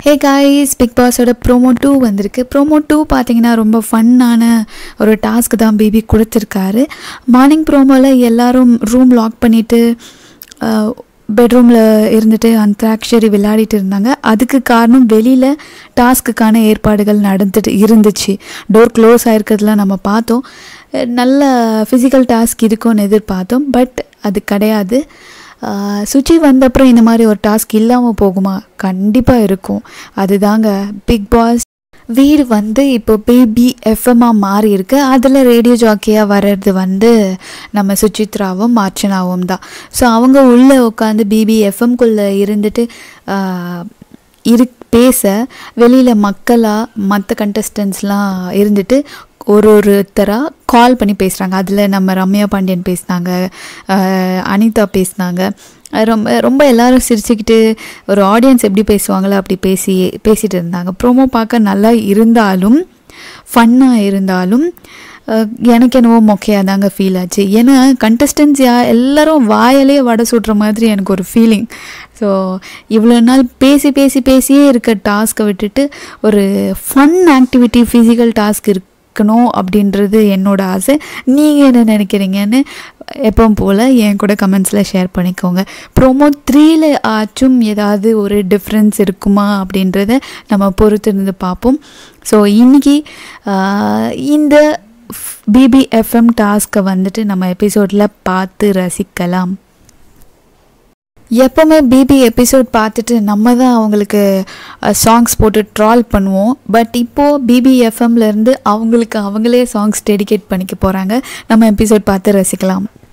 ஹே guys big பாஸோட promo two வந்திருக்கு promo two பார்த்தீங்கன்னா ரொம்ப ஃபன்னான ஒரு டாஸ்க் தான் பேபி கொடுத்துருக்காரு மார்னிங் ப்ரோமோவில் எல்லாரும் ரூம் லாக் பண்ணிவிட்டு பெட்ரூமில் இருந்துட்டு அந்தாக்ஷரி விளையாடிட்டு இருந்தாங்க அதுக்கு காரணம் வெளியில் டாஸ்க்குக்கான ஏற்பாடுகள் நடந்துட்டு இருந்துச்சு டோர் க்ளோஸ் ஆயிருக்கிறதுலாம் நம்ம பார்த்தோம் அஹ் நல்ல ஃபிசிக்கல் டாஸ்க் இருக்கும்னு எதிர்பார்த்தோம் பட் அது கிடையாது ஆஹ் சுச்சி வந்தப்புறம் இந்த மாதிரி ஒரு டாஸ்க் இல்லாமல் போகுமா கண்டிப்பாக இருக்கும் அதுதாங்க பிக் பாஸ் வீடு வந்து இப்போ பேபி எஃப்எம்மாக மாறி இருக்கு அதில் ரேடியோ ஜாக்கியாக வர்றது வந்து நம்ம சுசித்ராவும் அர்ச்சனாவும் தான் ஸோ அவங்க உள்ளே உட்காந்து பிபி எஃப்எம்குள்ளே இருந்துட்டு ஆஹ், இரு பேச வெளியில் மக்களாக மற்ற கண்டஸ்டன்ஸ்லாம் இருந்துட்டு ஒரு ஒருத்தராக கால் பண்ணி பேசுகிறாங்க அதில் நம்ம ரம்யா பாண்டியன் பேசினாங்க ஆஹ், அனிதா பேசினாங்க ரொம்ப ரொம்ப எல்லாரும் சிரிச்சுக்கிட்டு ஒரு ஆடியன்ஸ் எப்படி பேசுவாங்களோ அப்படி பேசி பேசிகிட்டு இருந்தாங்க ப்ரோமோ பார்க்க நல்லா இருந்தாலும் ஃபன்னாக இருந்தாலும் அஹ், எனக்கு என்னவோ மொக்கையாக தாங்க ஃபீல் ஆச்சு ஏன்னா கண்டஸ்டன்ஸ் யா எல்லாரும் வாயிலே வடை சுடுற மாதிரி எனக்கு ஒரு ஃபீலிங் ஸோ இவ்வளோ நாள் பேசி பேசி பேசியே இருக்க டாஸ்க்கை விட்டுட்டு ஒரு ஃபன் ஆக்டிவிட்டி ஃபிசிக்கல் டாஸ்க் இருக்கணும் அப்படின்றது என்னோட ஆசை நீங்கள் என்ன நினைக்கிறீங்கன்னு எப்பவும் போல் என் கூட கமெண்ட்ஸில் ஷேர் பண்ணிக்கோங்க ப்ரோமோ த்ரீல ஆச்சும் ஏதாவது ஒரு டிஃப்ரென்ஸ் இருக்குமா அப்படின்றத நம்ம பொறுத்து இருந்து பார்ப்போம் ஸோ இன்றைக்கி இந்த பிபிஎஃப்எம் டாஸ்க்கை வந்துட்டு நம்ம எபிசோடில் பார்த்து ரசிக்கலாம் எப்போவுமே பிபி எபிசோட் பார்த்துட்டு நம்ம தான் அவங்களுக்கு சாங்ஸ் போட்டு ட்ரால் பண்ணுவோம் பட் இப்போது பிபி எஃப்எம்லேருந்து அவங்களுக்கு அவங்களே சாங்ஸ் டெடிகேட் பண்ணிக்க போகிறாங்க நம்ம எபிசோட் பார்த்து ரசிக்கலாம்